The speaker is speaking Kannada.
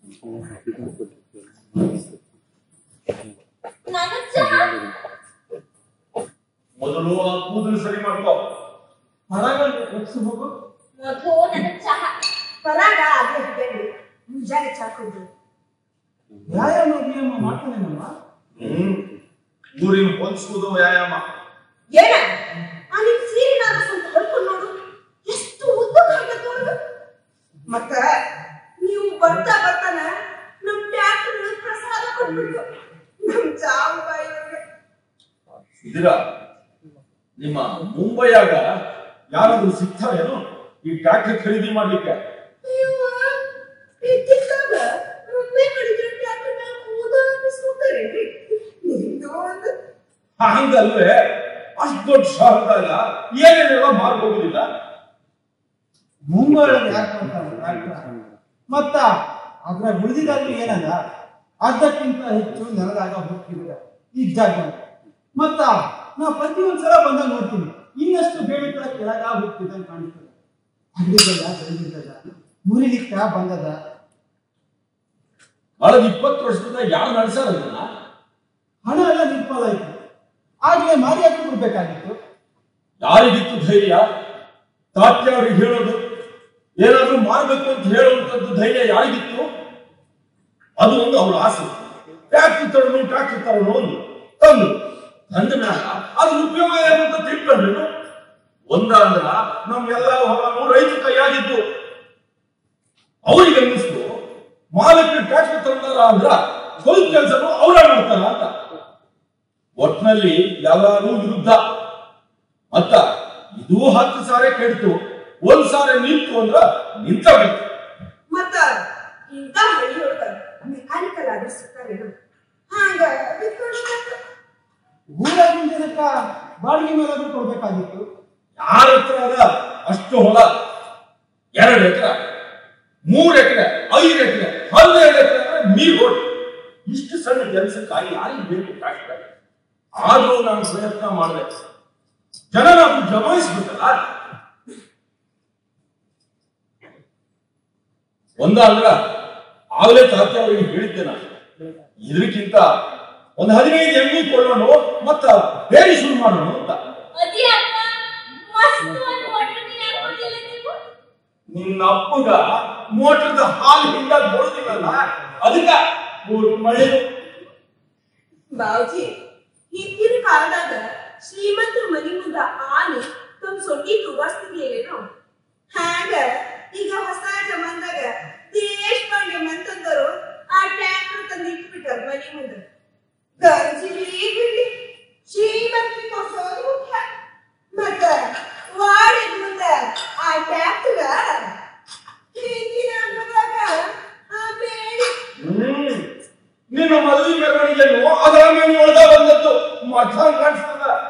ನನ್ನ ಚಹಾ ಮೊದಲು ಆ ಕೂದಲು ಸರಿ ಮಾಡ್ಕೋ ಹೊರಗೆ ಒಪ್ಸು ಹೋಗು ಮೊದಲು ನನ್ನ ಚಹಾ ಪರಾಗ ಅದೇ ಹಿಡಿಯಲಿ ಮುಂಜಾನೆ ಚಾಕೊಂಡು ವ್ಯಾಯಾಮ ವ್ಯಾಯಾಮ ಮಾಡ್ತಾನೇನಮ್ಮ ಹ್ಮ್ ಊರಿನ ಹೊಂದಿಸುವುದು ವ್ಯಾಯಾಮ ಏನ ಆ ನಿನ್ ಸೀರಿನ ಸ್ವಲ್ಪ ಹೊಡ್ಕೊಂಡು ನೋಡು ಎಷ್ಟು ಉದ್ದಕ್ಕಾಗತ್ತೆ ನೋಡು ಮತ್ತ ನೀವು ಬರ್ತಾ ಬರ್ತಾನ ನಮ್ ಟ್ಯಾಕ್ಟರ್ ಪ್ರಸಾದ ಕೊಟ್ಬಿಟ್ಟು ನಮ್ ಚಾವು ಬಾಯಿ ಒಳಗೆ. ಇದೀರ ನಿಮ್ಮ ಮುಂಬೈಯಾಗ ಯಾರಾದ್ರೂ ಸಿಗ್ತಾರೇನು ಈ ಟ್ರ್ಯಾಕ್ಟರ್ ಖರೀದಿ ಮಾಡ್ಲಿಕ್ಕೆ ಅಯ್ಯವ್ವ, ಇದ್ದಿದ್ದಾಗ ಒಮ್ಮೆ ಕಡಿದ್ರೆ ಟ್ಯಾಕ್ಟರ್ ಮೇಲೆ ಕೂದ ಅನ್ನಿಸ್ಕೊತಾರೇನ್ರಿ ನಿಮ್ದು ಒಂದು ಹಂಗಲ್ವೇ ಅಷ್ಟು ದೊಡ್ಡ ಶಾರದಾಗ ಏನೇನೆಲ್ಲ ಮಾರ್ಕೋಗುದಿಲ್ಲ ಮುಂಬೈ ಒಳಗೆ ಯಾಕೆ ಮಾಡ್ತಾರೆ ಟ್ರ್ಯಾಕ್ಟರ್ ಮತ್ತ ಅದ್ರ ಉಳಿದಿದ್ದಾದ್ರೂ ಏನಲ್ಲ ಅರ್ಧಕ್ಕಿಂತ ಹೆಚ್ಚು ನೆಲದಾಗ ಹೋಗ್ತಿದ್ರೆ ಈ ಜಾಗ ಮತ್ತ ನಾ ಪ್ರತಿ ಒಂದ್ಸಲ ಬಂದಾಗ ನೋಡ್ತೀನಿ ಇನ್ನಷ್ಟು ಬೇಡಿಕೆ ಕೆಳಗ ಹೋಗ್ತಿದ್ದ ಕಾಣಿಸ್ತದೆ ಹಳ್ಳಿಗೆಲ್ಲ ಬೆಳೆದಿದ್ದದ ಮುರಿಲಿಕ್ಕ ಬಂದದ ಕಳೆದ ಇಪ್ಪತ್ತು ವರ್ಷದಿಂದ ಯಾರು ನಡೆಸಾರ ಅದನ್ನ ಹಣ ಎಲ್ಲ ನಿರ್ಪಾಲ ಆಯ್ತು ಆಗ್ಲೇ ಮಾರಿ ಹಾಕಿ ಬಿಡ್ಬೇಕಾಗಿತ್ತು ಯಾರಿಗಿತ್ತು ಧೈರ್ಯ ತಾತ್ಯ ಅವ್ರಿಗೆ ಹೇಳೋದು ಏನಾದ್ರೂ ಮಾಡ್ಬೇಕು ಅಂತ ಹೇಳುವಂತದ್ದು ಧೈರ್ಯ ಯಾರಿಗಿತ್ತು ಅದು ಒಂದು ಅವ್ರ ಆಸೆ ಟ್ಯಾಕ್ಟ್ರಿ ತರೋನು ಟ್ಯಾಕ್ಟ್ರಿ ತರೋನು ಒಂದು ತಂದು ತಂದ ಮ್ಯಾಲ ಅದ್ರ ಉಪಯೋಗ ಏನು ಅಂತ ತಿಳ್ಕೊಂಡ್ರು ಒಂದ ಅಂದ್ರ ನಮ್ಗೆಲ್ಲ ಹೊಲನು ರೈತ ಕೈಯಾಗಿದ್ದು ಅವ್ರಿಗೆ ಅನ್ನಿಸ್ತು ಮಾಲಕ್ಕೆ ಟ್ಯಾಕ್ಟ್ರಿ ತಂದಾರ ಅಂದ್ರ ಸ್ವಲ್ಪ ಕೆಲಸನು ಅವ್ರ ಮಾಡ್ತಾರ ಅಂತ ಒಟ್ನಲ್ಲಿ ಎಲ್ಲರೂ ವಿರುದ್ಧ ಮತ್ತ ಇದು ಹತ್ತು ಸಾರೆ ಕೆಡ್ತು ಒಂದ್ ಸಾರೆ ನಿಂತು ಅಂದ್ರ ನಿಂತ ಬಿತ್ತು ಮತ್ತ ಇಂಥ ಹಳ್ಳಿಯೊಳಗ ಮೆಕ್ಯಾನಿಕಲ್ ಆದ್ರೆ ಸಿಗ್ತಾರೇನು ಹಂಗ ಬಿಟ್ಕೊಳ್ಬೇಕು. ಊರಾಗಿನ ಜನಕ್ಕ ಬಾಡಿಗೆ ಮೇಲಾದ್ರೂ ಕೊಡ್ಬೇಕಾಗಿತ್ತು ಯಾರ ಹತ್ರ ಅದ ಅಷ್ಟು ಹೊಲ ಎರಡು ಎಕರೆ ಮೂರ್ ಎಕರೆ ಐದು ಎಕರೆ ಹನ್ನೆರಡು ಎಕರೆ ಅಂದ್ರೆ ನೀರ್ ಹೊಟ್ಟು ಇಷ್ಟು ಸಣ್ಣ ಕೆಲಸಕ್ಕಾಗಿ ಯಾರಿಗೆ ಬೇಕು ಟ್ರ್ಯಾಕ್ಟರ್ ಆದ್ರೂ ನಾನು ಪ್ರಯತ್ನ ಮಾಡಿದೆ ಜನ ನಾವು ಜಮಾಯಿಸ್ಬೇಕಲ್ಲ ಒಂದ ಅಂದ್ರ ಆಗ್ಲೇ ತಾತ್ಯ ಅವರಿಗೆ ಹೇಳಿದ್ದೆ ನಾನು ಇದಕ್ಕಿಂತ ಒಂದು ಹದಿನೈದು ಎಮ್ಮಿ ಕೊಳ್ಳೋಣ ಮತ್ತ ಬೇರೆ ಶುರು ಮಾಡೋಣ ಅಂತ ಅದೇ ಅಪ್ಪ ಮಸ್ತ್ ಒಂದು ವಾಟರ್ ನೀರು ಹಾಕೊಂಡಿಲ್ಲ ನೀವು ನಿನ್ನ ಅಪ್ಪಗ ಮೋಟರ್ದ ಹಾಲು ಹಿಂದಾಗ ಬರೋದಿಲ್ಲಲ್ಲ ಅದಕ್ಕ ಮೂರು ಮಳೆ ಬಾವುಜಿ ಹಿಂದಿನ ಕಾಲದಾಗ ಶ್ರೀಮಂತರ ಮನಿ ಮುಂದ ಆನೆ ತಮ್ಮ ಸೊಂಡಿ ತುಗಾಸ್ತಿರ್ಲಿಲ್ಲೇನೋ ಹ್ಯಾಂಗ ಈಗ ಹೊಸ ಜಮಾನ್ದಾಗ ದೇಶಪಾಂಡೆ ಮಂತಂದರು ಆ ಟ್ರ್ಯಾಕ್ಟರ್ ತಂದು ಇಟ್ಬಿಟ್ಟಾರ ಮನಿ ಮುಂದ ಗಂಜಿ ಬಿಡ್ಲಿ ಶ್ರೀಮಂತಿ ತೋರ್ಸೋದು ಮುಖ್ಯ ಮತ್ತ ವಾಡಿದ ಮುಂದ ಆ ಟ್ರ್ಯಾಕ್ಟರ್ ಹಿಂದಿನ ಅನ್ನದಾಗ ಆ ಬೇಡಿ ಹ್ಮ್ ನಿನ್ನ ಮದುವೆ ಮೆರವಣಿಗೆಯನ್ನು ಅದರ ಮೇಲೆ ಒಳಗ ಬಂದದ್ದು ಮಠ ಕಾಣಿಸ್ತದ